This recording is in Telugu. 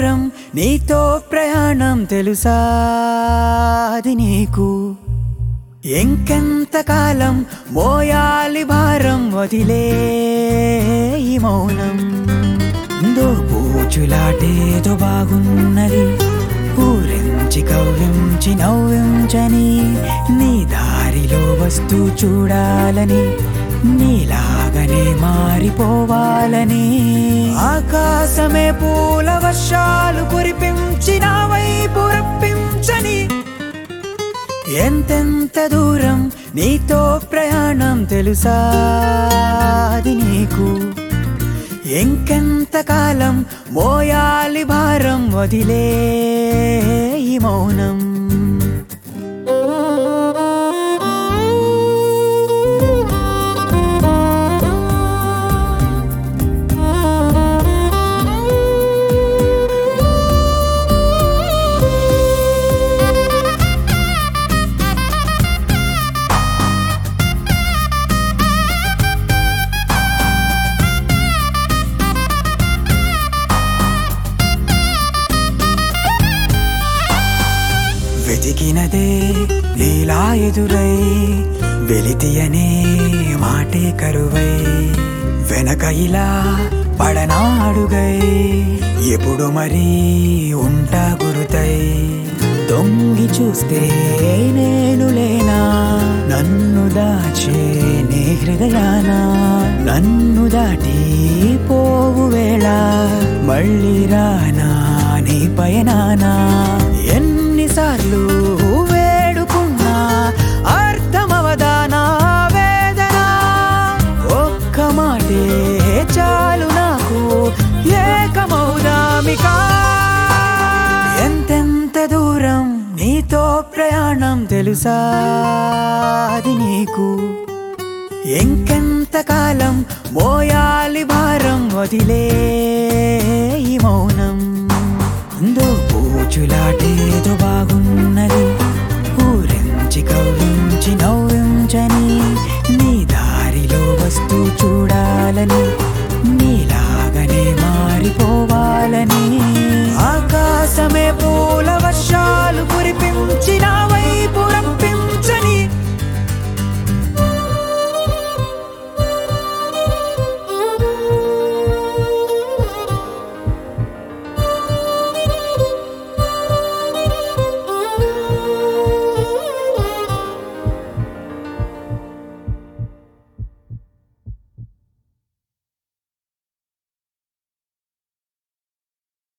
దూరం నీతో ప్రయాణం తెలుసా అది నీకు ఇంకెంత కాలం మోయాలి భారం వదిలే ఈ మౌనం దోబూచులాటేదో బాగున్నది ఊరించి కవ్వించి నవ్వించని నీ దారిలో వస్తూ చూడాలని నీలాగనే మారిపోవాలని ఆకాశమే పూల వర్షాలు కురిపించి నా వైపు రప్పించని ఎంతెంత దూరం నీతో ప్రయాణం తెలుసా అది నీకు ఇంకెంత కాలం మోయాలి భారం వదిలే ఈ మౌనం వెతికినదే నీలా ఎదురై వెలితి అనే మాటే కరువై వెనక ఇలా పడనాడుగై ఎప్పుడు మరి ఉంటా గురుతై దొంగి చూస్తే నేను లేనా నన్ను దాచే నీ హృదయాన నన్ను దాటి పోవు వేళ మళ్ళీ రానా నీ పయనానా ఎన్నిసార్లు వేడుకున్నా అర్థమవదానా వేదన ఒక్క మాటే చాలు నాకు ఏకమౌదామికా ఎంతెంత దూరం నీతో ప్రయాణం తెలుసా అది నీకు ఇంకెంత కాలం మోయాలి భారం వదిలే ఈ మౌనం దోబూచులాటేదో బాగున్నది ఊరించి కవ్వించి నవ్వించని